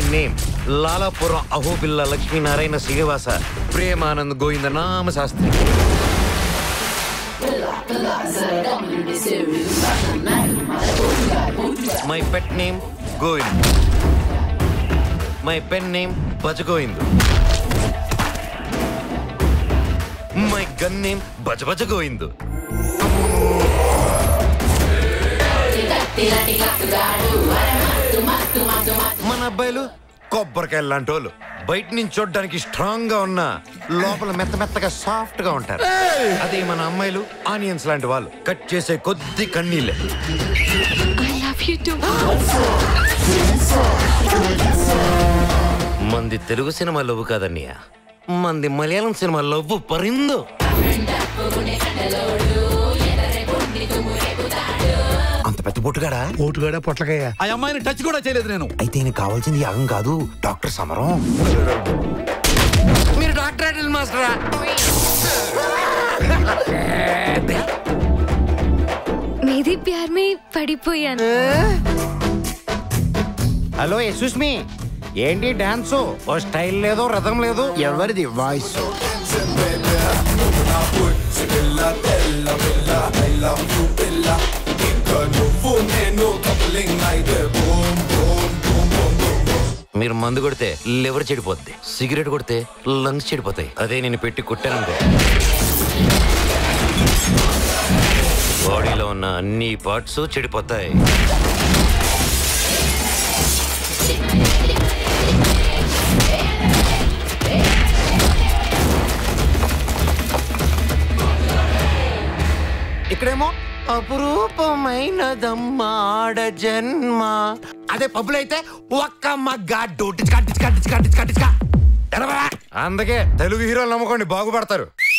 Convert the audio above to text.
name Lalapuram Ahobila Lakshminarayana Srinivasa Premanand Govinda Nama Sastri my pet name Govind my pen name Bajagovind my gun name Baja Baja Govind మన అబ్బాయిలు కొబ్బరికాయలు లాంటి వాళ్ళు బయట నుంచి చూడడానికి స్ట్రాంగ్ గా ఉన్న లోపల మెత్త మెత్తగా సాఫ్ట్ గా ఉంటారు అదే మన అమ్మాయిలు ఆనియన్స్ లాంటి వాళ్ళు కట్ చేసే కొద్ది కన్నీళ్ళే ఐ లవ్ యూ టూ మంది తెలుగు సినిమా లవ్వు కాదన్నయ్య మంది మలయాళం సినిమా లవ్వు పరిందో అంత పెద్ద పొట్టుగాడా ఓటుగాడ పొట్లకాయ ఆ అమ్మాయిని టచ్ కూడా చేయలేదు నేను అయితే నీకు కావాల్సింది యాగం కాదు డాక్టర్ సమరం మీరు డాక్టర్ అటల్ మాస్టరా మీది ప్యార్ మే పడిపోయాను హలో సుష్మి ఏంటి డాన్స్ ఓ స్టైల్ లేదు రథం లేదు ఎవరిది వాయిస్ మీరు మందు కొడితే లివర్ చెడిపోద్ది సిగరెట్ కొడితే లంగ్స్ చెడిపోతాయి అదే నేను పెట్టి కుట్టానుకో బాడీలో ఉన్న అన్ని పార్ట్స్ చెడిపోతాయి ఇక్కడేమో అపురూపమైనదమ్మాడ జన్మ అదే పబ్బులు అయితే ఒక్క మగ్గ డోటిచ్ కట్టించ్ కట్టించ్ కట్టించ్ కట్టించ్ అందుకే తెలుగు హీరోలు నమ్ముకోండి బాగుపడతారు